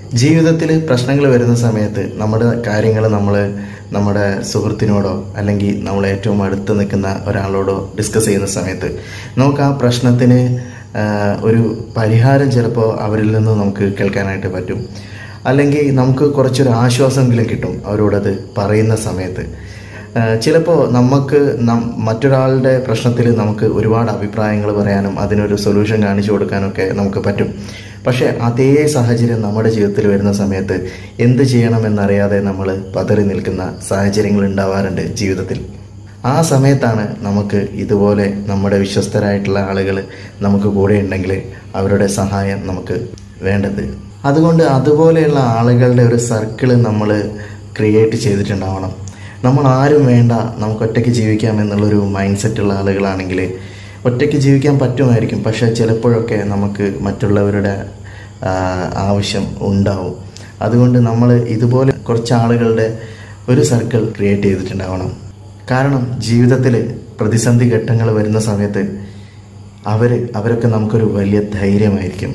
ജീവിതത്തിൽ പ്രശ്നങ്ങൾ വരുന്ന സമയത്ത് നമ്മുടെ കാര്യങ്ങൾ നമ്മൾ നമ്മുടെ സുഹൃത്തിനോടോ അല്ലെങ്കിൽ നമ്മൾ ഏറ്റവും അടുത്ത് നിൽക്കുന്ന ഒരാളോടോ ഡിസ്കസ് ചെയ്യുന്ന സമയത്ത് നമുക്ക് ആ പ്രശ്നത്തിന് ആ, ഒരു പരിഹാരം ചിലപ്പോൾ അവരിൽ നിന്ന് നമുക്ക് കേൾക്കാനായിട്ട് പറ്റും അല്ലെങ്കിൽ നമുക്ക് കുറച്ചൊരു ആശ്വാസമെങ്കിലും കിട്ടും അവരോടത് പറയുന്ന സമയത്ത് ചിലപ്പോൾ നമുക്ക് നം മറ്റൊരാളുടെ പ്രശ്നത്തിൽ നമുക്ക് ഒരുപാട് അഭിപ്രായങ്ങൾ പറയാനും അതിനൊരു സൊല്യൂഷൻ കാണിച്ചു കൊടുക്കാനൊക്കെ നമുക്ക് പറ്റും പക്ഷേ അതേ സാഹചര്യം നമ്മുടെ ജീവിതത്തിൽ വരുന്ന സമയത്ത് എന്ത് ചെയ്യണമെന്നറിയാതെ നമ്മൾ പതറി നിൽക്കുന്ന സാഹചര്യങ്ങൾ ഉണ്ടാവാറുണ്ട് ജീവിതത്തിൽ ആ സമയത്താണ് നമുക്ക് ഇതുപോലെ നമ്മുടെ വിശ്വസ്തരായിട്ടുള്ള ആളുകൾ നമുക്ക് കൂടെ ഉണ്ടെങ്കിൽ അവരുടെ സഹായം നമുക്ക് വേണ്ടത് അതുകൊണ്ട് അതുപോലെയുള്ള ആളുകളുടെ ഒരു സർക്കിൾ നമ്മൾ ക്രിയേറ്റ് ചെയ്തിട്ടുണ്ടാവണം നമ്മൾ ആരും വേണ്ട നമുക്ക് ഒറ്റയ്ക്ക് ജീവിക്കാം എന്നുള്ളൊരു മൈൻഡ് സെറ്റുള്ള ആളുകളാണെങ്കിൽ ഒറ്റയ്ക്ക് ജീവിക്കാൻ പറ്റുമായിരിക്കും പക്ഷേ ചിലപ്പോഴൊക്കെ നമുക്ക് മറ്റുള്ളവരുടെ ആ, ആവശ്യം ഉണ്ടാവും അതുകൊണ്ട് നമ്മൾ ഇതുപോലെ കുറച്ച് ആളുകളുടെ ഒരു സർക്കിൾ ക്രിയേറ്റ് ചെയ്തിട്ടുണ്ടാവണം കാരണം ജീവിതത്തിൽ പ്രതിസന്ധി ഘട്ടങ്ങൾ വരുന്ന സമയത്ത് അവർ അവരൊക്കെ നമുക്കൊരു വലിയ ധൈര്യമായിരിക്കും